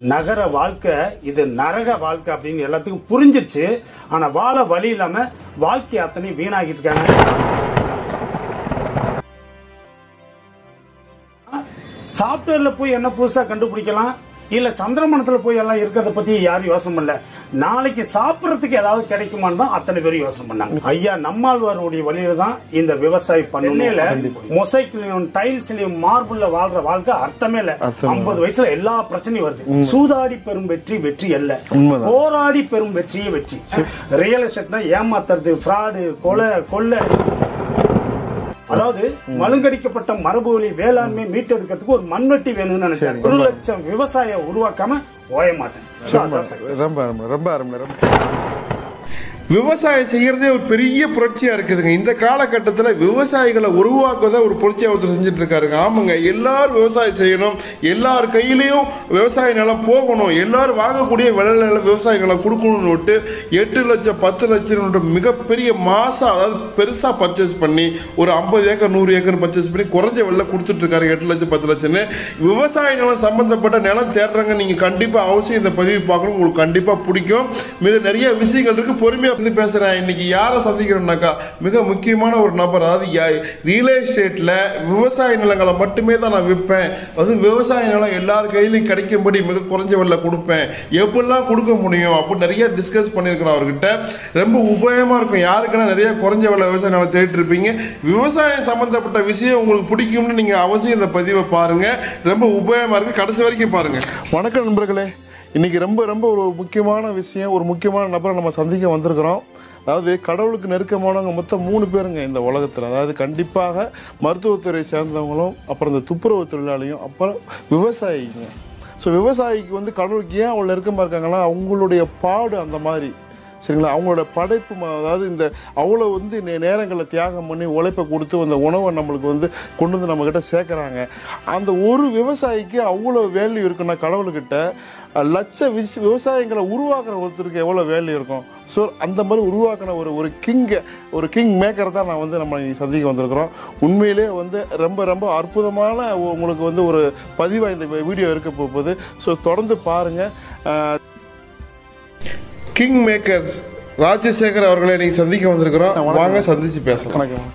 நகர வாழ்க்கை இது நரக வாழ்க்கை அப்படின்னு எல்லாத்துக்கும் புரிஞ்சிருச்சு ஆனா வாழ வழி இல்லாம வாழ்க்கை அத்தனை வீணாகிட்டு இருக்காங்க சாப்ட்வேர்ல போய் என்ன புதுசா கண்டுபிடிக்கலாம் இல்ல சந்திரமணத்துல போய் எல்லாம் இருக்கிறத பத்தி யாரும் யோசனை பண்ணல நாளைக்கு சாப்பிடறதுக்கு ஏதாவது கிடைக்குமான்னு தான் அத்தனை பேரும் யோசனை பண்ணாங்க ஐயா நம்மாழ்வாருடைய வழியில தான் இந்த விவசாயி பண்ணல மொசைக்லயும் டைல்ஸ்லயும் மார்பிள்ல வாழ்ற வாழ்க்கை அர்த்தமே இல்ல ஐம்பது வயசுல எல்லா பிரச்சனையும் வருது சூதாடி பெறும் வெற்றி வெற்றி அல்ல உண்மைதான். போராடி பெறும் வெற்றியே வெற்றி ரியல் எஸ்டேட்னா ஏமாத்துறது ஃப்ராடு கொலை கொள்ளை அதாவது மழுங்கடிக்கப்பட்ட மரபுவழி வேளாண்மை மீட்டெடுக்கிறதுக்கு ஒரு மண்வெட்டி வேணும்னு நினைச்சேன் ஒரு லட்சம் விவசாயம் உருவாக்காம ஓய மாட்டேன் So, அதான் success. ரொம்ப அருமை ரொம்ப அருமை ரொம்ப விவசாயம் செய்யறதே ஒரு பெரிய புரட்சியா இருக்குதுங்க இந்த காலகட்டத்தில் விவசாயிகளை உருவாக்குவதை ஒரு புரட்சியா ஒருத்தர் செஞ்சுட்டு இருக்காருங்க ஆமாங்க எல்லாரும் விவசாயம் செய்யணும் எல்லார் கையிலையும் விவசாய நிலம் போகணும் எல்லாரும் வாங்கக்கூடிய விலையில விவசாய நிலம் கொடுக்கணும்னு விட்டு எட்டு லட்சம் பத்து லட்சம் மிகப்பெரிய மாசம் அதாவது பெருசா பர்ச்சேஸ் பண்ணி ஒரு ஐம்பது ஏக்கர் நூறு ஏக்கர் பர்ச்சேஸ் பண்ணி குறைஞ்ச விலை கொடுத்துட்டு இருக்காரு எட்டு லட்சம் பத்து லட்சம்னு விவசாய நிலம் சம்பந்தப்பட்ட நிலம் தேடுறாங்க நீங்க கண்டிப்பா அவசியம் இந்த பதிவு பார்க்கணும் உங்களுக்கு கண்டிப்பா பிடிக்கும் மிக நிறைய விஷயங்கள் இருக்கு பொறுமையா வந்து பேசுறேன் இன்னைக்கு யாரை சந்திக்கிறோம்னாக்கா மிக முக்கியமான ஒரு நபர் அதாவது ரியல் எஸ்டேட்ல விவசாய நிலங்களை மட்டுமே தான் நான் விற்பேன் அது விவசாய நிலம் எல்லார் கையிலையும் கிடைக்கும்படி மிக குறைஞ்ச விலையில கொடுப்பேன் எப்படிலாம் கொடுக்க முடியும் அப்படின்னு நிறைய டிஸ்கஸ் பண்ணியிருக்கிறோம் அவர்கிட்ட ரொம்ப உபயோகமா இருக்கும் யாருக்குன்னா நிறைய குறைஞ்ச விலை விவசாய நிலம் தேடிட்டு இருப்பீங்க விவசாயம் சம்பந்தப்பட்ட விஷயம் உங்களுக்கு பிடிக்கும்னு நீங்க அவசியம் இந்த பதிவை பாருங்க ரொம்ப உபயோகமா இருக்கு கடைசி வரைக்கும் பாருங்க வணக்கம் நண்பர்களே இன்னைக்கு ரொம்ப ரொம்ப ஒரு முக்கியமான விஷயம் ஒரு முக்கியமான நபரை நம்ம சந்திக்க வந்திருக்கிறோம் அதாவது கடவுளுக்கு நெருக்கமானவங்க மொத்தம் மூணு பேருங்க இந்த உலகத்தில் அதாவது கண்டிப்பாக மருத்துவத்துறை சேர்ந்தவங்களும் அப்புறம் இந்த துப்புரவு தொழிலாளியும் அப்புறம் விவசாயிங்க ஸோ விவசாயிக்கு வந்து கடவுளுக்கு ஏன் அவ்வளோ நெருக்கமாக இருக்காங்கன்னா அவங்களுடைய பாடு அந்த மாதிரி சரிங்களா அவங்களோட படைப்பு ம- அதாவது இந்த அவ்வளோ வந்து நே- நேரங்களை தியாகம் பண்ணி உழைப்பை கொடுத்து அந்த உணவை நம்மளுக்கு வந்து கொண்டு வந்து நம்மக்கிட்ட சேர்க்குறாங்க அந்த ஒரு விவசாயிக்கு அவ்வளோ வேல்யூ இருக்குன்னா கடவுள்கிட்ட அஹ், லட்ச விஸ் விவசாயங்களை உருவாக்குற ஒருத்தருக்கு எவ்வளோ வேல்யூ இருக்கும் ஸோ அந்த மாதிரி உருவாக்கின ஒரு ஒரு கிங்கை ஒரு கிங் மேக்கர் தான் நான் வந்து நம்ம இன்னைக்கு சந்திக்க வந்திருக்கிறோம் உண்மையிலே வந்து ரொம்ப ரொம்ப அற்புதமான ஒ- உங்களுக்கு வந்து ஒரு பதிவாக இந்த வீடியோ இருக்க போகுது ஸோ தொடர்ந்து பாருங்கள் கிங் மேக்கர் ராஜசேகர் அவர்களை நீங்க சந்திக்க வந்திருக்கிறோம் வாங்க சந்திச்சு பேசலாம் வணக்கம்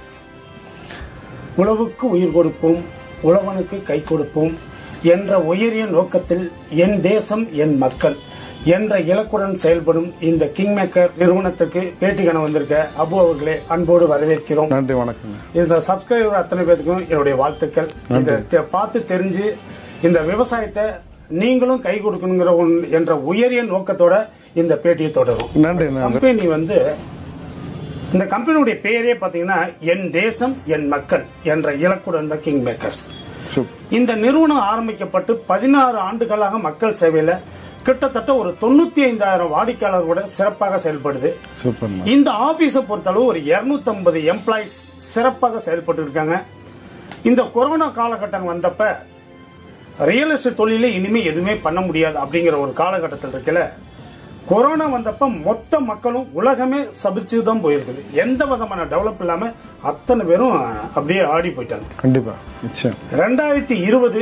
உழவுக்கு உயிர் கொடுப்போம் உழவனுக்கு கை கொடுப்போம் என்ற உயரிய நோக்கத்தில் என் தேசம் என் மக்கள் என்ற இலக்குடன் செயல்படும் இந்த கிங் மேக்கர் நிறுவனத்துக்கு பேட்டி காண வந்திருக்க அபு அவர்களே அன்போடு வரவேற்கிறோம் நன்றி வணக்கம் இந்த சப்ஸ்கிரைபர் அத்தனை பேத்துக்கும் என்னுடைய வாழ்த்துக்கள் இதை தெ- பார்த்து தெரிஞ்சு இந்த விவசாயத்தை நீங்களும் கை கொடுக்கணுங்கிற ஒன்- என்ற உயரிய நோக்கத்தோட இந்த பேட்டியை தொடரும் நன்றி நன்றி கம்பெனி வந்து இந்த கம்பெனியுடைய பெயரே பாத்தீங்கன்னா என் தேசம் என் மக்கள் என்ற இலக்குடன் தான் கிங் மேக்கர்ஸ் சூப்பர் இந்த நிறுவனம் ஆரம்பிக்கப்பட்டு பதினாறு ஆண்டுகளாக மக்கள் சேவையில கிட்டத்தட்ட ஒரு தொண்ணூத்தி ஐந்தாயிரம் வாடிக்கையாளர்களோட சிறப்பாக செயல்படுது சூப்பர் இந்த ஆபீஸை பொறுத்தளவு ஒரு 250 எம்ப்ளாயிஸ் சிறப்பாக செயல்பட்டு இருக்காங்க இந்த கொரோனா காலகட்டம் வந்தப்ப ரியல் எஸ்டேட் தொழில இனிமே எதுவுமே பண்ண முடியாது அப்படிங்கிற ஒரு காலகட்டத்தில் இருக்கல கொரோனா வந்தப்ப மொத்த மக்களும் உலகமே சபிச்சு தான் போயிருக்குது எந்த விதமான டெவலப் இல்லாம அத்தனை பேரும் அப்படியே ஆடி போயிட்டாங்க கண்டிப்பா நிச்சயம் ரெண்டாயிரத்தி இருபது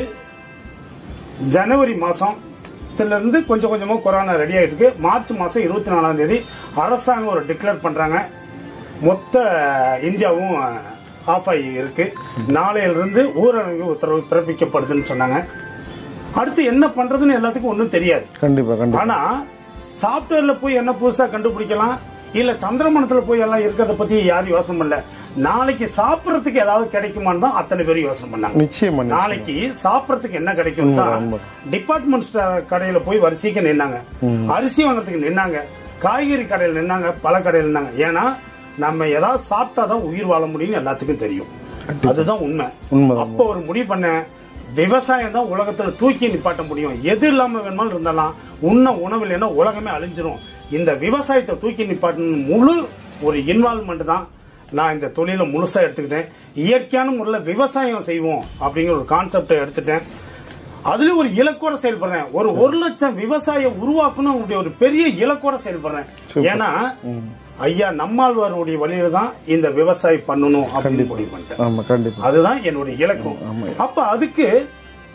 ஜனவரி மாசம் இருந்து கொஞ்சம் கொஞ்சமா கொரோனா ரெடி ஆயிட்டு இருக்கு மார்ச் மாசம் இருபத்தி நாலாம் தேதி அரசாங்கம் ஒரு டிக்ளேர் பண்றாங்க மொத்த இந்தியாவும் ஆஃப் ஆகி இருக்கு நாளையில இருந்து ஊரடங்கு உத்தரவு பிறப்பிக்கப்படுதுன்னு சொன்னாங்க அடுத்து என்ன பண்றதுன்னு எல்லாத்துக்கும் ஒன்றும் தெரியாது கண்டிப்பா கண்டிப்பா ஆனா சாப்ட்வேர்ல போய் என்ன புதுசா கண்டுபிடிக்கலாம் இல்ல சந்திரமணத்துல போய் எல்லாம் இருக்கிறத பத்தி யாரும் யோசனை பண்ணல நாளைக்கு சாப்பிடறதுக்கு ஏதாவது கிடைக்குமான்னு தான் அத்தனை பேரும் யோசனை பண்ணாங்க நிச்சயமா நிச்சயம். நாளைக்கு சாப்பிடறதுக்கு என்ன கிடைக்கும் தான் உண்மை. டிபார்ட்மெண்ட் ஸ்டோர் கடையில போய் வரிசைக்கு நின்னாங்க அரிசி வாங்குறதுக்கு நின்னாங்க காய்கறி கடையில் நின்னாங்க பல கடையில் நின்னாங்க ஏன்னா நம்ம ஏதாவது சாப்பிட்டாதான் உயிர் வாழ முடியும்னு எல்லாத்துக்கும் தெரியும் அதுதான் உண்மை உண்மைதான். அப்போ ஒரு முடிவு பண்ண விவசாயம் தான் உலகத்துல தூக்கி நிப்பாட்ட முடியும் எது இல்லாம வேணுமாலும் இருந்தாலும் உண்ண உணவு இல்லைன்னா உலகமே அழிஞ்சிரும் இந்த விவசாயத்தை தூக்கி நிப்பாட்டணும் முழு ஒரு இன்வால்மெண்ட் தான் நான் இந்த தொழிலை முழுசா எடுத்துக்கிட்டேன் இயற்கையான முறையில் விவசாயம் செய்வோம் அப்படிங்கிற ஒரு கான்செப்டை எடுத்துட்டேன் அதுல ஒரு இலக்கோட செயல்படுறேன் ஒரு ஒரு லட்சம் விவசாயம் உருவாக்கணும் அப்படி ஒரு பெரிய இலக்கோட செயல்படுறேன் ஏன்னா ஐயா நம்மாழ்வாருடைய வழியில தான் இந்த விவசாயம் பண்ணணும் அப்படின்னு முடிவு பண்ணிட்டேன் ஆமா கண்டிப்பா அதுதான் என்னுடைய இலக்கம் அப்ப அதுக்கு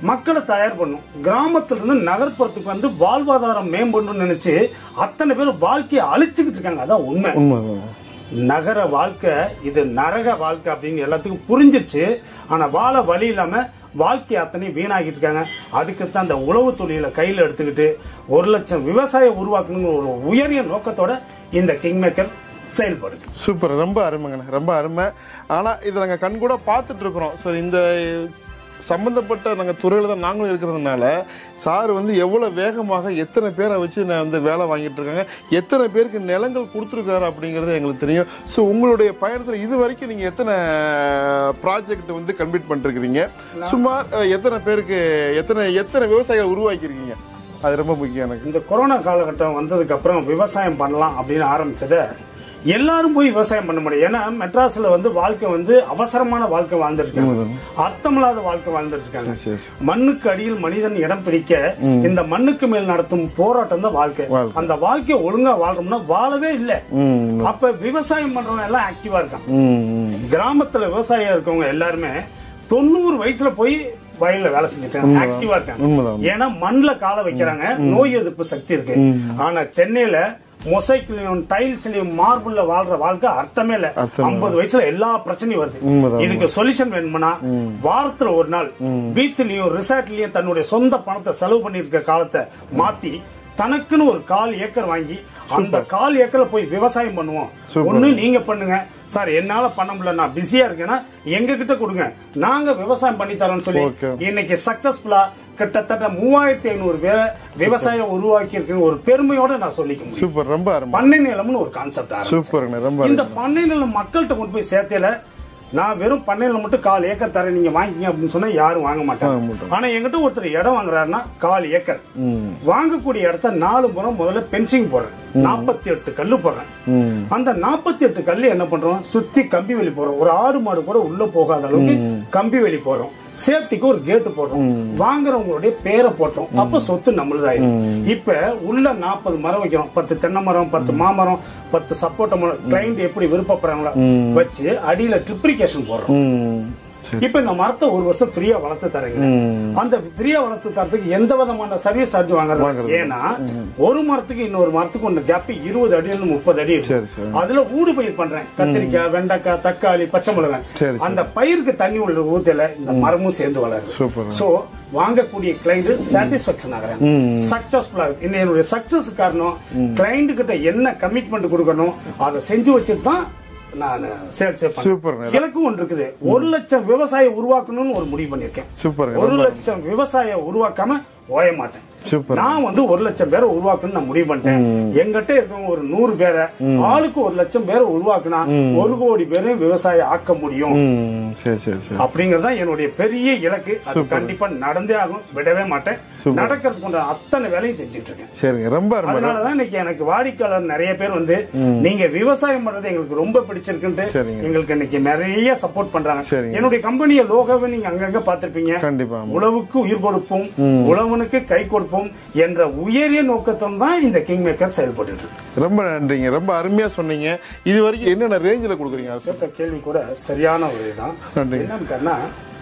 மக்களை தயார் பண்ணும் கிராமத்துல இருந்து நகர்ப்புறத்துக்கு வந்து வாழ்வாதாரம் மேம்படணும்னு நினைச்சு அத்தனை பேர் வாழ்க்கையை அழிச்சுக்கிட்டு இருக்காங்க அதான் உண்மை உண்மைதாங்க நகர வாழ்க்கை இது நரக வாழ்க்கை அப்படின்னு எல்லாத்துக்கும் புரிஞ்சிருச்சு ஆனா வாழ வழி இல்லாம வாழ்க்கை அத்தனை வீணாகிட்டு இருக்காங்க அதுக்கு தான் அந்த உழவு தொழிலை கையில் எடுத்துக்கிட்டு ஒரு லட்சம் விவசாயம் உருவாக்கணுங்கிற ஒரு உயரிய நோக்கத்தோட இந்த கிங்மேக்கர் செயல்படுது சூப்பர் ரொம்ப அருமைங்கண்ணா ரொம்ப அருமை ஆனா இதை நாங்க கண் கூட பார்த்துட்டு இருக்கிறோம் ஸோ இந்த சம்பந்தப்பட்ட நாங்கள் துறையில் தான் நாங்களும் இருக்கிறதுனால சார் வந்து எவ்வளோ வேகமாக எத்தனை பேரை வச்சு நான் வந்து வேலை வாங்கிட்டு இருக்காங்க எத்தனை பேருக்கு நிலங்கள் கொடுத்துருக்காரு அப்படிங்கிறது எங்களுக்கு தெரியும் ஸோ உங்களுடைய பயணத்தில் இது வரைக்கும் நீங்கள் எத்தனை ப்ராஜெக்ட் வந்து கம்ப்ளீட் பண்ணிருக்கிறீங்க சுமார் அஹ், எத்தனை பேருக்கு எத்தனை எத்தனை விவசாயிகள் உருவாக்கியிருக்கீங்க அது ரொம்ப முக்கியம் எனக்கு இந்த கொரோனா காலகட்டம் வந்ததுக்கு அப்புறம் விவசாயம் பண்ணலாம் அப்படின்னு ஆரம்பிச்சத எல்லாரும் போய் விவசாயம் பண்ண முடியும் ஏன்னா மெட்ராஸ்ல வந்து வாழ்க்கை வந்து அவசரமான வாழ்க்கை வாழ்ந்துட்டு இருக்காங்க அர்த்தமில்லாத வாழ்க்கை வாழ்ந்துட்டு இருக்காங்க சரி மண்ணுக்கு அடியில் மனிதன் இடம் பிடிக்க இந்த மண்ணுக்கு மேல் நடத்தும் போராட்டம் தான் வாழ்க்கை வாழ்க்கை. அந்த வாழ்க்கையை ஒழுங்கா வாழ்றோம்னா வாழவே இல்ல ம் அப்ப விவசாயம் பண்றவங்க எல்லாம் ஆக்டிவா இருக்காங்க ம் ம். கிராமத்துல விவசாயம் இருக்கவங்க எல்லாருமே தொண்ணூறு வயசுல போய் வயல்ல வேலை செஞ்சுட்டாங்க ஆக்டிவா இருக்காங்க உண்மைதான். ஏன்னா மண்ணுல காலை வைக்கிறாங்க நோய் எதிர்ப்பு சக்தி இருக்கு ஆனா சென்னையில மொசைக்லயும் டைல்ஸ்லயும் மார்பிள்ல வாழ்ற வாழ்க்கை அர்த்தமே இல்ல அர்த்தமே ஐம்பது வயசுல எல்லா பிரச்சனையும் வருது உண்மைதான். இதுக்கு சொல்யூஷன் வேணும்னா வாரத்துல ஒரு நாள் பீச்லயும் ரிசார்ட்லயும் தன்னுடைய சொந்த பணத்தை செலவு பண்ணிட்டு இருக்க காலத்தை மாத்தி தனக்குன்னு ஒரு கால் ஏக்கர் வாங்கி அந்த கால் ஏக்கர்ல போய் விவசாயம் பண்ணுவோம் சூப்பர். ஒண்ணு நீங்க பண்ணுங்க சார் என்னால பண்ண முடியல நான் பிஸியா இருக்கேன்னா எங்க கிட்ட கொடுங்க நாங்க விவசாயம் பண்ணி தரோம்னு சொல்லி Okay. இன்னைக்கு சக்சஸ்ஃபுல்லா கிட்டத்தட்ட மூவாயிரத்தி ஐநூறு பேரை விவசாயம் உருவாக்கி இருக்கு ஒரு பெருமையோட நான் சொல்லிக்க முடியும் சூப்பர் ரொம்ப அருமை பண்ணை நிலம்னு ஒரு கான்செப்ட் சூப்பருங்க ரொம்ப இந்த அருமை பண்ணை நிலம் மக்கள்கிட்ட கொண்டு போய் சேர்த்தையில நான் வெறும் பண்ணையில மட்டும் கால் ஏக்கர் தரேன் நீங்க வாங்கிக்கங்க அப்படின்னு சொன்னா யாரும் வாங்க வாங்க மாட்டாங்க மாட்டாங்க. ஆனா எங்கிட்ட ஒருத்தர் இடம் வாங்குறாருன்னா கால் ஏக்கர் ம் வாங்கக்கூடிய இடத்த நாலு முறை முதல்ல பென்சிங் போடுறேன் நாற்பத்தி எட்டு கல்லு போடுறேன் ம் அந்த நாற்பத்தி எட்டு கல்லு என்ன பண்றோம் சுத்தி கம்பி வேலி போடுறோம் ஒரு ஆடு மாடு கூட உள்ள போகாத அளவுக்கு கம்பி வேலி போடுறோம் சேஃப்டிக்கு ஒரு கேட்டு போடுறோம் வாங்குறவங்களுடைய பேரை போட்டோம் அப்ப சொத்து நம்மளுதாயிரும் இப்ப உள்ள நாற்பது மரம் வைக்கிறோம் பத்து தென்னை மரம் பத்து மாமரம் பத்து சப்போட்டா மரம் கிளைண்ட் எப்படி விருப்பப்படுறாங்களோ வச்சு அடியில ட்ரிப்ளிகேஷன் போடுறோம் ம் சரி இப்ப இந்த மரத்தை ஒரு வருஷம் ஃப்ரீயா வளர்த்து தரீங்க ம் அந்த ஃப்ரீயா வளர்த்து தரதுக்கு எந்த விதமான சர்வீஸ் சார்ஜ் வாங்குறது வாங்குறது. ஏன்னா ஒரு மரத்துக்கு இன்னொரு மரத்துக்கு ஒன்று கேப் இருபது அடியில இருந்து முப்பது அடி சரி, இருக்கு சரி. அதுல ஊடு பயிர் பண்றேன் கத்திரிக்காய் வெண்டைக்காய் தக்காளி பச்சை மிளகாய் சரி, சரி. அந்த பயிருக்கு தண்ணி உள்ள ஊத்தல இந்த மரமும் சேர்ந்து வளருது சூப்பர் சோ வாங்கக்கூடிய கிளைண்ட் சாட்டிஸ்பாக்சன் ஆகுறாங்க சக்சஸ்ஃபுல்லா இருக்கு இந்த என்னுடைய சக்சஸ் காரணம் கிளைண்ட் கிட்ட என்ன கமிட்மெண்ட் கொடுக்கணும் அதை செஞ்சு வச்சுட்டு தான் நான் சேல்ஸே சூப்பர்ங்க. பண்ணேன் இலக்கு ஒன்று இருக்குது ஒரு லட்சம் விவசாயம் உருவாக்கணும்னு ஒரு முடிவு பண்ணிருக்கேன் சூப்பருங்க ஒரு ரொம்ப லட்சம் விவசாயம் உருவாக்காம ஓய மாட்டேன் சூப்பர் நான் வந்து ஒரு லட்சம் பேரை உருவாக்கணும்னு நான் முடிவு பண்ணிட்டேன் எங்கிட்ட இருக்கவங்க ஒரு நூறு பேரை ஆளுக்கு ஒரு லட்சம் பேரை உருவாக்குனா ஒரு கோடி பேரையும் விவசாயம் ஆக்க முடியும் ம் சரி சரி சரி அப்படிங்கறது தான் என்னுடைய பெரிய இலக்கு அது சூப்பர். கண்டிப்பா நடந்தே ஆகும் விடவே மாட்டேன் சூப்பர். நடக்கிறதுக்கு உண்டான அத்தனை வேலையும் செஞ்சுட்டு இருக்கேன் சரிங்க ரொம்ப அருமை அதனாலதான் இன்னைக்கு எனக்கு வாடிக்கையாளர் நிறைய பேர் வந்து நீங்க விவசாயம் பண்றது எங்களுக்கு ரொம்ப பிடிச்சிருக்குன்ட்டு சரிங்க. எங்களுக்கு இன்னைக்கு நிறைய சப்போர்ட் பண்றாங்க சரிங்க. என்னுடைய கம்பெனிய லோகோவை நீங்க அங்கங்க பாத்திருப்பீங்க கண்டிப்பா ஆமா. உழவுக்கு உயிர் கொடுப்போம் உழவனுக்கு கை கொடுப்போம் என்ற உயரிய நோக்கத்துடன் தான் இந்த கிங் மேக்கர் செயல்பட்டு இருக்கு ரொம்ப நன்றிங்க ரொம்ப அருமையா சொன்னீங்க இது வரைக்கும் என்னென்ன ரேஞ்சில் கொடுக்குறீங்க அது கேட்ட கேள்வி கூட சரியான ஒரு இதுதான் நன்றி. என்னன்னு கேட்டா,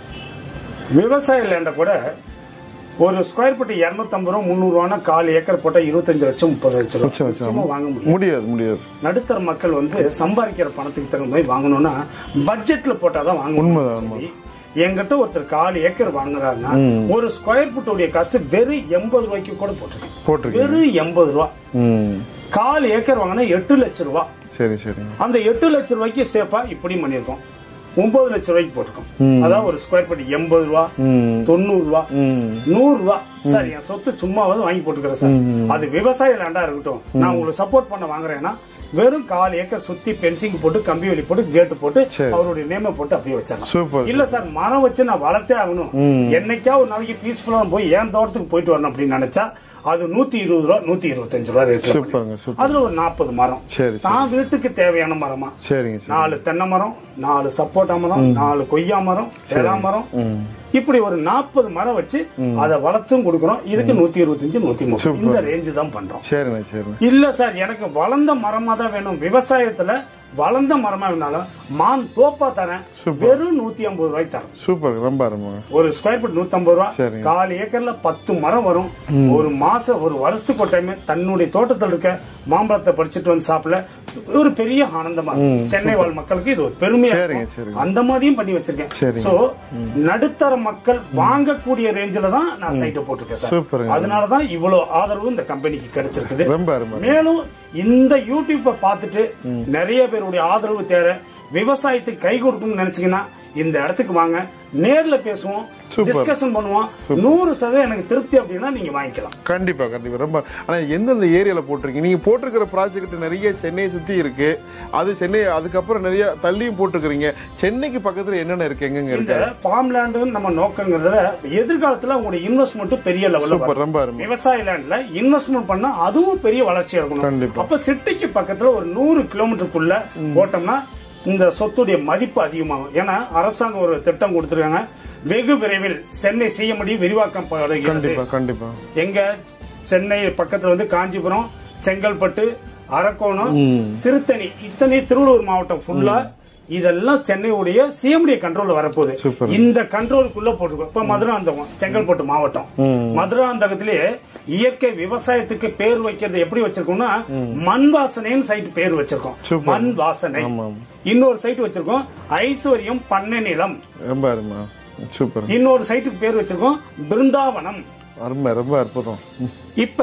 விவசாய லேண்ட கூட ஒரு ஸ்கொயர் ஃபீட் இருநூத்தம்பது ரூபா முந்நூறு ரூபானா கால் ஏக்கர் போட்டா இருபத்தஞ்சு லட்சம் முப்பது லட்சம் லட்சம், ரூபாய் லட்சம். நிச்சயமா வாங்க முடியும் முடியாது முடியாது நடுத்தர மக்கள் வந்து சம்பாதிக்கிற பணத்துக்கு தகுந்த மாதிரி வாங்கணும்னா பட்ஜெட்ல போட்டாதான் வாங்க உண்மைதான், முடியும் சொல்லி, என்கிட்ட ஒருத்தர் கால் ஏக்கர் வாங்குறாருன்னா ஒரு ஸ்கொயர் ஃபீட்டோடைய காஸ்ட் வெறும் எண்பது ரூபாய்க்கு கூட போட்டிருக்கேன் போட்டிருக்கீங்க வெறும் எண்பது ரூபா ம் கால் ஏக்கர் வாங்கினா எட்டு லட்சம் ரூபா சரி சரிங்க அந்த எட்டு லட்சம் ரூபாய்க்கு சேஃபா இப்படி பண்ணிருக்கோம் ஒன்பது லட்சம் ரூபாய்க்கு போட்டிருக்கோம் அதாவது ஒரு ஸ்கொயர் ஃபீட் எண்பது ரூபா ம் தொண்ணூறு ரூபா ம் நூறு ரூபா சார் என் சொத்து சும்மாவது வாங்கி போட்டுக்கிறேன் சார் அது விவசாய லேண்டா இருக்கட்டும் நான் உங்களுக்கு சப்போர்ட் பண்ண வாங்குறேன்னா வெறும் கால் ஏக்கர் சுத்தி பென்சிங் போட்டு கம்பி வேலி போட்டு கேட்டு போட்டு சரி. அவருடைய நேம போட்டு அப்படியே வச்சிடலாம் சூப்பர் இல்ல சார் மரம் வச்சு நான் வளர்த்தே ஆகணும் என்னைக்கா ஒரு நாளைக்கு பீஸ்ஃபுல்லா போய் என் தோட்டத்துக்கு போயிட்டு வரணும் அப்படின்னு நினைச்சா அது நூத்தி இருபது ரூபா நூத்தி இருபத்தஞ்சு ரூபா ரேட் சூப்பருங்க சூப்பர் அதுல ஒரு நாற்பது மரம் சரி சரி தான் வீட்டுக்கு தேவையான மரமா சரிங்க சரி நாலு தென்னை மரம் நாலு சப்போட்டா மரம் நாலு கொய்யா மரம் தெலா மரம் ம் இப்படி ஒரு நாற்பது மரம் வச்சு அதை வளர்த்தும் கொடுக்கறோம் இதுக்கு நூத்தி இருபத்தஞ்சு நூத்தி முப்பது சூப்பர். இந்த ரேஞ்சு தான் பண்றோம் சரிண்ணே சரிண்ணே இல்ல சார் எனக்கு வளர்ந்த மரமா தான் வேணும் விவசாயத்துல வளர்ந்த மரமா இருந்தாலும் மான் தோப்பா தரேன் வெறும் நூத்தி ஐம்பது ரூபாய்க்கு தரேன் சூப்பர் ரொம்ப அருமைங்க ஒரு ஸ்கொயர் ஃபீட் நூத்தி ஐம்பது ரூபா சரிங்க. கால் ஏக்கர்ல பத்து மரம் வரும் ஒரு மாசம் ஒரு வருஷத்துக்கு ஒரு டைம் தன்னுடைய தோட்டத்தில் இருக்க மாம்பழத்தை பறிச்சுட்டு வந்து சாப்பிட ஒரு பெரிய ஆனந்தமா இருக்கும் சென்னை வாழ் மக்களுக்கு இது ஒரு பெருமையா சரிங்க, இருக்கும். சரிங்க. அந்த மாதிரியும் பண்ணி வச்சிருக்கேன் சரிங்க. சோ நடுத்தர மக்கள் வாங்கக்கூடிய ரேஞ்சில தான் நான் சைட்டை போட்டிருக்கேன் சார் சூப்பருங்க. அதனாலதான் இவ்வளவு ஆதரவு இந்த கம்பெனிக்கு கிடைச்சிருக்குது ரொம்ப அருமை மேலும் இந்த யூடியூப்பை பார்த்துட்டு நிறைய பேருடைய ஆதரவு தேவை விவசாயத்துக்கு கை கொடுக்கணும்னு நினைச்சீங்கன்னா இந்த இடத்துக்கு வாங்க நேர்ல பேசுவோம் Super. டிஸ்கஷன் பண்ணுவோம் நூறு சதவீதம் எனக்கு திருப்தி அப்படின்னா நீங்க வாங்கிக்கலாம் கண்டிப்பா கண்டிப்பா ரொம்ப ஆனா எந்தெந்த ஏரியால போட்டிருக்கீங்க நீங்க போட்டிருக்கிற ப்ராஜெக்ட் நிறைய சென்னையை சுத்தி இருக்கு அது சென்னை அதுக்கப்புறம் நிறைய தள்ளியும் போட்டிருக்கிறீங்க சென்னைக்கு பக்கத்துல என்னென்ன இருக்கு எங்கெங்க இந்த இருக்கு ஃபார்ம் லேண்டு நம்ம நோக்கங்கிறதுல எதிர்காலத்துல உங்களுடைய இன்வெஸ்ட்மெண்ட் பெரிய லெவல்ல சூப்பர் ரொம்ப அருமை விவசாய லேண்ட்ல இன்வெஸ்ட்மெண்ட் பண்ணா அதுவும் பெரிய வளர்ச்சியா இருக்கணும் கண்டிப்பா. அப்ப சிட்டிக்கு பக்கத்துல ஒரு நூறு கிலோமீட்டருக்குள்ள போட்டோம்னா இந்த சொத்துடைய மதிப்பு அதிகமாகும் ஏன்னா அரசாங்கம் ஒரு திட்டம் கொடுத்திருக்காங்க வெகு விரைவில் சென்னை செய்யமுடி விரிவாக்கம் படுகிறது கண்டிப்பா கண்டிப்பா எங்க சென்னை பக்கத்துல வந்து காஞ்சிபுரம் செங்கல்பட்டு அரக்கோணம் திருத்தணி இத்தனை திருவள்ளூர் மாவட்டம் ஃபுல்லா இதெல்லாம் சென்னையுடைய சிஎம்டி கண்ட்ரோல்ல வரப்போகுது Super. இந்த கண்ட்ரோலுக்குள்ள போட்டிருக்கோம் இப்ப மதுராந்தகம் செங்கல்பட்டு மாவட்டம் மதுராந்தகத்திலேயே இயற்கை விவசாயத்துக்கு பேர் வைக்கிறது எப்படி வச்சிருக்கோம்னா மண் வாசனைன்னு சைட் பேர் வச்சிருக்கோம் Super. மண் வாசனை ஆமாம். இன்னொரு சைட் வச்சிருக்கோம் ஐஸ்வர்யம் பண்ணை நிலம் ரொம்ப அருமை சூப்பர் இன்னொரு சைட்டுக்கு பேர் வச்சிருக்கோம் பிருந்தாவனம் அருமை ரொம்ப அற்புதம் ம். இப்ப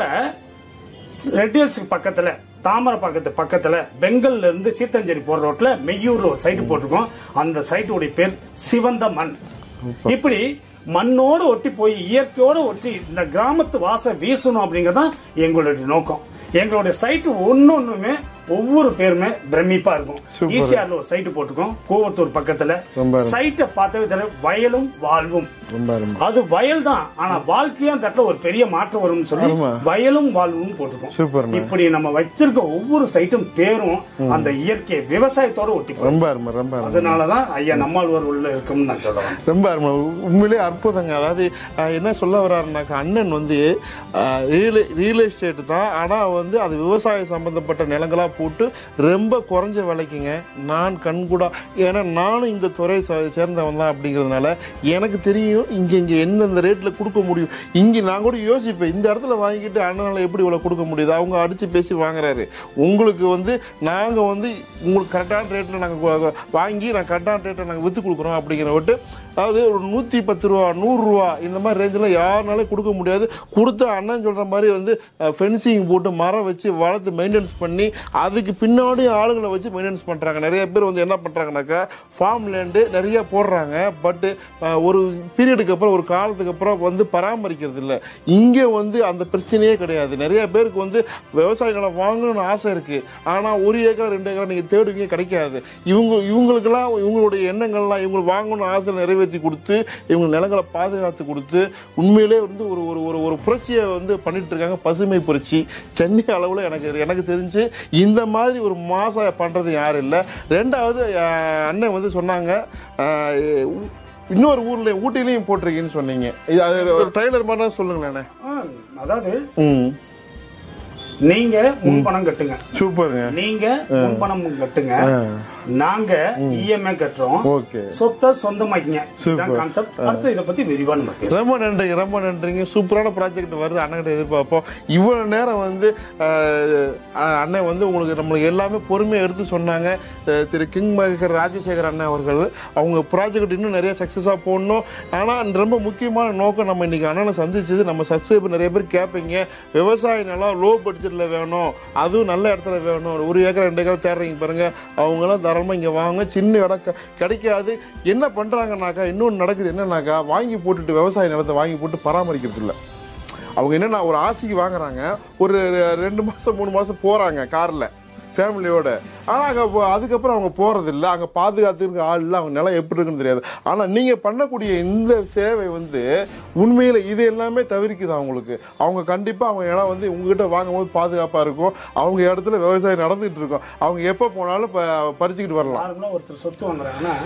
ரெட் ஹில்ஸ்க்கு பக்கத்துல தாமரை பக்கத்து பக்கத்துல பெங்கல்ல இருந்து சீத்தஞ்சேரி போற ரோட்ல மெய்யூர்ல ஒரு சைட்டு போட்டிருக்கோம் அந்த சைட்டுடைய பேர் சிவந்த மண் இப்படி மண்ணோட ஒட்டி போய் இயற்கையோட ஒட்டி இந்த கிராமத்து வாசம் வீசணும் அப்படிங்கறது தான் எங்களுடைய நோக்கம் எங்களுடைய சைட்டு ஒன்னொன்னுமே ஒவ்வொரு பேருமே பிரமிப்பா இருக்கும் Super. ஈசிஆர்ல ஒரு சைட்டு போட்டிருக்கோம் கூவத்தூர் பக்கத்துல ரொம்ப அருமை. சைட்டை பார்த்தவே தெரியும் வயலும் வாழ்வும் ரொம்ப அருமை அது வயல் தான் ஆனா வாழ்க்கையா அந்த இடத்துல ஒரு பெரிய மாற்றம் வரும்னு சொல்லி ஆமா. வயலும் வாழ்வும் போட்டிருக்கோம் சூப்பர்ண்ணா. இப்படி நம்ம வச்சிருக்க ஒவ்வொரு சைட்டும் பேரும் அந்த இயற்கை விவசாயத்தோட ஒட்டி போகும். ரொம்ப அருமை ரொம்ப அருமை அதனாலதான் ஐயா நம்மாழ்வார் உள்ள இருக்கும்னு நான் சொல்றேன் ரொம்ப அருமை உண்மையிலே அற்புதங்க அதாவது அஹ், என்ன சொல்ல வர்றாருனாக்கா அண்ணன் வந்து ரியல் ரியல் எஸ்டேட் தான் ஆனால் வந்து அது விவசாய சம்பந்தப்பட்ட நிலங்களா போட்டு ரொம்ப குறைஞ்ச விலைக்குங்க நான் கண்கூடா ஏன்னா நானும் இந்த துறை சே- சேர்ந்தவன் தான் அப்படிங்கிறதுனால எனக்கு தெரியும் இங்கே இங்கே எந்தெந்த ரேட்டில் கொடுக்க முடியும் இங்கே நான் கூட யோசிப்பேன் இந்த இடத்துல வாங்கிட்டு அண்ணனால் எப்படி இவ்வளோ கொடுக்க முடியுது அவங்க அடித்து பேசி வாங்குறாரு உங்களுக்கு வந்து நாங்கள் வந்து உங்களுக்கு கரெக்டான ரேட்டில் நாங்கள் வாங்கி நான் கரெக்டான ரேட்டில் நாங்கள் விற்று கொடுக்குறோம் அப்படிங்கிற விட்டு அதாவது ஒரு நூற்றி பத்து ரூபா நூறுரூவா இந்த மாதிரி ரேஞ்சில் யாருனாலும் கொடுக்க முடியாது கொடுத்த அண்ணன் சொல்கிற மாதிரி வந்து ஃபென்சிங் போட்டு மரம் வச்சு வளர்த்து மெயின்டெனன்ஸ் பண்ணி அதுக்கு பின்னாடி ஆளுங்களை வச்சு மெயின்டெனன்ஸ் பண்ணுறாங்க நிறைய பேர் வந்து என்ன பண்ணுறாங்கனாக்கா ஃபார்ம் லேண்டு நிறைய போடுறாங்க பட்டு ஒரு பீரியடுக்கு அப்புறம் ஒரு காலத்துக்கு அப்புறம் வந்து பராமரிக்கிறது இல்லை இங்கே வந்து அந்த பிரச்சனையே கிடையாது நிறைய பேருக்கு வந்து விவசாயிகளை வாங்கணும்னு ஆசை இருக்குது ஆனால் ஒரு ஏக்கர் ரெண்டு ஏக்கர் நீங்கள் தேடுவீங்க கிடைக்காது இவங்க இவங்களுக்கெல்லாம் இவங்களுடைய எண்ணங்கள்லாம் இவங்களுக்கு வாங்கணும்னு ஆசை நிறைவேற்றி கொடுத்து இவங்க நிலங்களை பாதுகாத்து கொடுத்து உண்மையிலே வந்து ஒரு ஒரு ஒரு ஒரு புரட்சியை வந்து பண்ணிட்டு இருக்காங்க பசுமை புரட்சி சென்னை அளவில் எனக்கு எனக்கு தெரிஞ்சு இந்த மாதிரி ஒரு மாசம் பண்ணுறது யாரும் இல்லை ரெண்டாவது அஹ், அண்ணன் வந்து சொன்னாங்க அஹ், உ- இன்னொரு ஊர்ல ஊட்டிலையும் போட்டிருக்கீங்கன்னு சொன்னீங்க இது அது ஒரு ட்ரைலர் மாதிரி தான் சொல்லுங்களேண்ணே ஆ, அதாவது ம் நீங்க முன்பணம் கட்டுங்க சூப்பருங்க நீங்க முன்பணம் கட்டுங்க நாங்க இஎம்ஐ கட்டுறோம் ஓகே சொத்தை சொந்தமாக்கிங்க Super. இதுதான் கான்செப்ட் அடுத்து இதை பத்தி விரிவா நம்ம பேசலாம் ரொம்ப நன்றிங்க ரொம்ப நன்றிங்க சூப்பரான ப்ராஜெக்ட் வருது அண்ணன்கிட்ட எதிர்பார்ப்போம் இவ்வளவு நேரம் வந்து அஹ், அண்ணன் வந்து உங்களுக்கு நம்மளுக்கு எல்லாமே பொறுமையாக எடுத்து சொன்னாங்க அஹ், திரு கிங் மேக்கர் ராஜசேகர் அண்ணன் அவர்கள் அவங்க ப்ராஜெக்ட் இன்னும் நிறைய சக்ஸஸாக போடணும் ஆனால் ரொம்ப முக்கியமான நோக்கம் நம்ம இன்னைக்கு அண்ணனை சந்திச்சது நம்ம சப்ஸ்கிரைபர் நிறைய பேர் கேட்பீங்க விவசாய நிலம் லோ பட்ஜெட்டில் வேணும் அதுவும் நல்ல இடத்துல வேணும் ஒரு ஏக்கர் ரெண்டு ஏக்கர் தேடுறீங்க பாருங்க அவங்களாம் தாராளமாக இங்கே வாங்க சின்ன இடம் க- கிடைக்காது என்ன பண்ணுறாங்கனாக்கா இன்னொன்று நடக்குது என்னன்னாக்கா வாங்கி போட்டுட்டு விவசாய நிலத்தை வாங்கி போட்டு பராமரிக்கிறது இல்லை அவங்க என்னன்னா ஒரு ஆசைக்கு வாங்குறாங்க ஒரு ரெ- ரெண்டு மாதம் மூணு மாதம் போகிறாங்க காரில் ஃபேமிலியோட ஆனால் அங்கே அதுக்கப்புறம் அவங்க போகிறது இல்லை அங்கே பாதுகாத்துக்கு ஆள் இல்லை அவங்க நிலம் எப்படி இருக்குன்னு தெரியாது ஆனால் நீங்கள் பண்ணக்கூடிய இந்த சேவை வந்து உண்மையில் இது எல்லாமே தவிர்க்குது அவங்களுக்கு அவங்க கண்டிப்பாக அவங்க இடம் வந்து உங்ககிட்ட வாங்கும்போது பாதுகாப்பாக இருக்கும் அவங்க இடத்துல விவசாயம் நடந்துகிட்டு இருக்கும் அவங்க எப்போ போனாலும் ப- பறிச்சுக்கிட்டு வரலாம் நார்மலா ஒருத்தர் சொத்து வாங்குறாங்கன்னா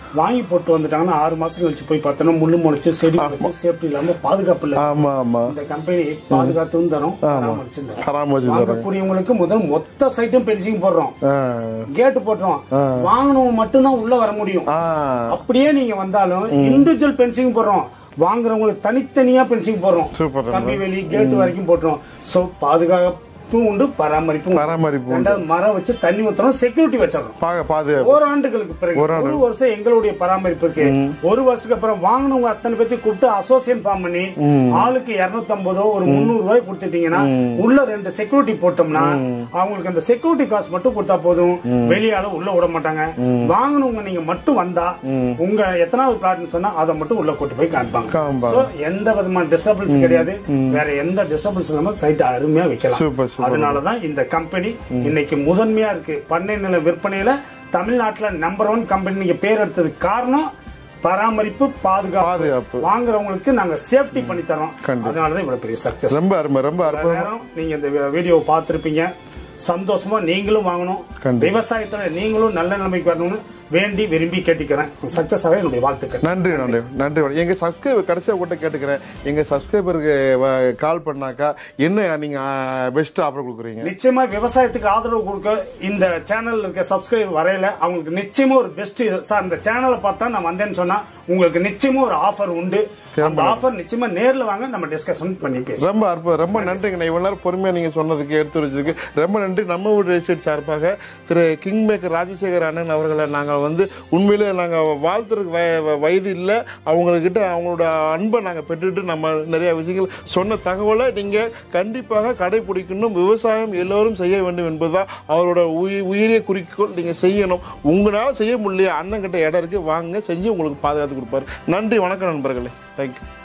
வாங்கி போட்டு வந்துட்டாங்கன்னா ஆறு மாசம் கழிச்சு போய் பார்த்தோன்னா முள்ளு முளைச்சு செடி முளைச்சு சேஃப்டி இல்லாம பாதுகாப்பு இல்ல ஆமா ஆமா இந்த கம்பெனி பாதுகாத்தும் தரும் பராமரிச்சும் தரும் பராமரிச்சு தரேன் வாங்கக்கூடியவங்களுக்கு முதல் மொத்த சைட்டும் பென்சிங் போடுறோம் ஆ. கேட்டு போட்டுறோம் வாங்கினவங்க மட்டும்தான் உள்ள வர முடியும் ஆ அப்படியே நீங்க வந்தாலும் இண்டிவிஜுவல் பென்சிங் போடுறோம் வாங்குறவங்களுக்கு தனித்தனியா பென்சிங் போடுறோம் சூப்பர் கம்பி வேலி கேட்டு வரைக்கும் போட்டுரும் சோ பாதுகாப்பும் உண்டு பராமரிப்பும் உண்டு. பராமரிப்பு உண்டு. ரெண்டாவது மரம் வச்சு தண்ணி ஊத்துறோம் செக்யூரிட்டி வச்சிடறோம் பாக பாதுகாப்பு ஓராண்டுகளுக்கு பிறகு ஒரு வருஷம் எங்களுடைய பராமரிப்பு இருக்கு ஒரு வருஷத்துக்கு அப்புறம் வாங்கினவங்க அத்தனை பேர்த்தையும் கூப்பிட்டு அசோசியேட் ஃபார்ம் பண்ணி ஆளுக்கு 250 ஒரு முந்நூறு ரூபாய் கொடுத்துட்டீங்கன்னா உள்ள ரெண்டு செக்யூரிட்டி போட்டோம்னா அவங்களுக்கு அந்த செக்யூரிட்டி காசு மட்டும் கொடுத்தா போதும் வெளியால உள்ள விட மாட்டாங்க வாங்கினவங்க நீங்க மட்டும் வந்தா உங்க எத்தனாவது பிளாட்னு சொன்னா அதை மட்டும் உள்ள கூட்டு போய் காமிப்பாங்க காமிப்பாங்க. So, எந்த விதமான டிஸ்டர்பன்ஸ் கிடையாது வேற எந்த டிஸ்டர்பன்ஸ் இல்லாம சைட் அருமையா வைக்கலாம் சூப்பர் சூப்பர் அதனாலதான் இந்த கம்பெனி இன்னைக்கு முதன்மையா இருக்கு பண்ணை நில விற்பனையில தமிழ்நாட்டுல நம்பர் ஒன் கம்பெனி நீங்க பேர் எடுத்ததுக்கு காரணம் பராமரிப்பு பாதுகாப்பு பாதுகாப்பு. வாங்குறவங்களுக்கு நாங்க சேஃப்டி பண்ணி தரோம் கண்டிப்பா. அதனாலதான் இவ்வளவு பெரிய சக்சஸ் ரொம்ப அருமை ரொம்ப அற்புதம் நேரம் நீங்க இந்த வீடியோவை பார்த்திருப்பீங்க சந்தோஷமா நீங்களும் வாங்கணும் கண்டிப்பா. விவசாயத்துல நீங்களும் நல்ல நிலைமைக்கு வரணும்னு வேண்டி விரும்பி கேட்டுக்கிறேன் சக்சஸ் ஆக என்னுடைய வாழ்த்துக்கள் நன்றி நன்றி நன்றி வணக்கம். எங்க சப்ஸ்கிரைபர் கடைசியா கூட கேட்டுக்கிறேன் எங்க சப்ஸ்கிரைபருக்கு கால் பண்ணாக்கா என்ன நீங்க பெஸ்ட் ஆஃபர் கொடுக்குறீங்க நிச்சயமா விவசாயத்துக்கு ஆதரவு கொடுக்க இந்த சேனல்ல இருக்க சப்ஸ்கிரைபர் வரையில அவங்களுக்கு நிச்சயமா ஒரு பெஸ்ட் சார் இந்த சேனலை பார்த்தா நான் வந்தேன்னு சொன்னா உங்களுக்கு நிச்சயமா ஒரு ஆஃபர் உண்டு அந்த ஆஃபர் நிச்சயமா நேர்ல வாங்க நம்ம டிஸ்கஷன் பண்ணி பேசலாம் ரொம்ப அற்புதம் ரொம்ப நன்றிங்க நான் இவ்வளவு நேரம் பொறுமையா நீங்க சொன்னதுக்கு எடுத்து வச்சதுக்கு ரொம்ப நன்றி நம்ம ஊர் எஸ்டேட் சார்பாக திரு கிங் மேக்கர் ராஜசேகர் அண்ணன் அவர்களை நாங்க வந்து உண்மையிலே நாங்க வாழ்த்துறதுக்கு வய- வ- வயது இல்லை அவங்கக்கிட்ட அவங்களோட அன்பை நாங்க பெற்றுட்டு நம்ம நிறைய விஷயங்கள் சொன்ன தகவலை நீங்க கண்டிப்பாக கடைபிடிக்கணும் விவசாயம் எல்லோரும் செய்ய வேண்டும் என்பதுதான் அவரோட உயி- உயிரிய குறிக்கோள் நீங்க செய்யணும் உங்களால செய்ய முடியல அண்ணன் கிட்ட இடம் இருக்கு வாங்க செஞ்சு உங்களுக்கு பாதுகாத்து கொடுப்பாரு நன்றி வணக்கம் நண்பர்களே தேங்க்யூ